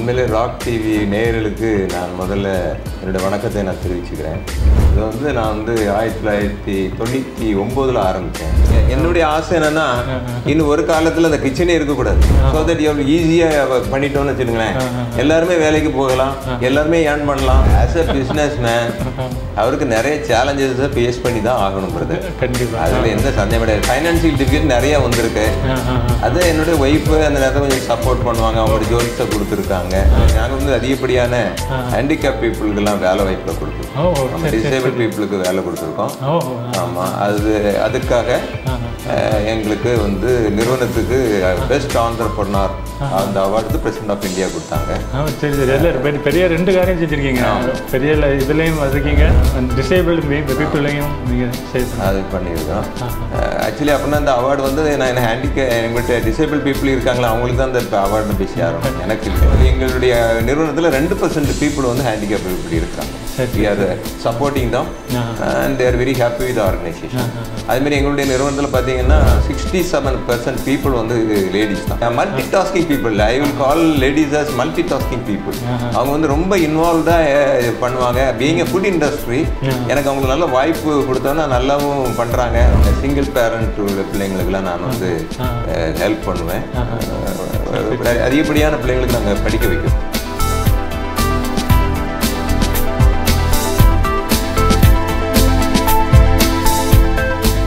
உண்மையிலே rock TV நேயர்களுக்கு நான் முதல்ல என்னோட வணக்கத்தை நான் தெரிவிச்சுக்கிறேன் இது வந்து நான் வந்து ஆயிரத்தி தொள்ளாயிரத்தி தொண்ணூற்றி ஒம்போதில் ஆரம்பித்தேன் எ- என்னுடைய ஆசை என்னன்னா இன்னும் ஒரு காலத்தில் அந்த கிச்சனே இருக்கக்கூடாது ஸோ தட் எவ்வளோ ஈஸியாக பண்ணிட்டோம்னு வச்சுக்கோங்களேன் எல்லாருமே வேலைக்கு போகலாம் எல்லாருமே ஏர்ன் பண்ணலாம் ஆஸ் அ பிஸ்னஸ் மேன் அவருக்கு நிறைய சேலஞ்சஸை ஃபேஸ் பண்ணி தான் ஆகணும் பிரதர் கண்டிப்பா அதில் எந்த சந்தேகம் கிடையாது ஃபைனான்சியல் டிஃபிகல்ட் நிறைய வந்திருக்கு ஆ, ஆ, ஆ. அது என்னுடைய ஒய்ஃபு அந்த நேரத்தில் கொஞ்சம் சப்போர்ட் பண்ணுவாங்க அவங்களோட ஜோலிஸை கொடுத்துருக்காங்க நாங்கள் வந்து அதிகப்படியான ஹேண்டிகேப் பீப்புளுக்கெல்லாம் வேலை வாய்ப்பில் கொடுத்துருக்கோம் ஓ ஓ, நம்ம டிசேபிள் பீப்புளுக்கு வேலை கொடுத்துருக்கோம் ஓ ஓ, ஆமாம் அது அதுக்காக ஆ, அஹ், எங்களுக்கு வந்து நிறுவனத்துக்கு பெஸ்ட் ஆண்டர்பர்னார் அந்த அவார்டு பிரசிடென்ட் ஆஃப் இந்தியா கொடுத்தாங்க ஆ சரி சரி எல்லாம் பெரிய பெரிய ரெண்டு காரியம் செஞ்சுருக்கீங்க பெரிய ல- இதுலேயும் வந்திருக்கீங்க டிசேபிள் பீப்புளையும் நீங்கள் செய்ய அது பண்ணியிருக்கோம் ஆக்சுவலி அப்படின்னா அந்த அவார்டு வந்து நான் என்ன ஹேண்டிகே எங்கள்கிட்ட டிசேபிள் பீப்புள் இருக்காங்களா அவங்களுக்கு தான் அந்த அவார்டு போய் சேரும் எனக்கு இல்லை எங்களுடைய நிறுவனத்தில் ரெண்டு பர்சன்ட் பீப்புள் வந்து ஹேண்டிகேப் பீப்புள் இருக்காங்க வி ஆர் சப்போர்ட்டிங் தான் and they're very happy with organisation அதுமாரி எங்களுடைய நிறுவனத்தில் பார்த்தீங்கன்னா சிக்ஸ்டி செவன் பர்சன்ட் பீப்புள் வந்து லேடிஸ் தான் multi tasking people I will call ladies as multi tasking people அவங்க வந்து ரொம்ப இன்வால்வ்டாக பண்ணுவாங்க பீங் ஃபுட் இண்டஸ்ட்ரி எனக்கு அவங்களுக்கு நல்ல வாய்ப்பு கொடுத்தோன்னா நல்லாவும் பண்ணுறாங்க சிங்கிள் பேரண்ட் உள்ள பிள்ளைங்களுக்கெல்லாம் நான் வந்து ஹெல்ப் பண்ணுவேன் அஹ் அதிகப்படியான பிள்ளைங்களுக்கு நாங்கள் படிக்க வைக்கிறோம்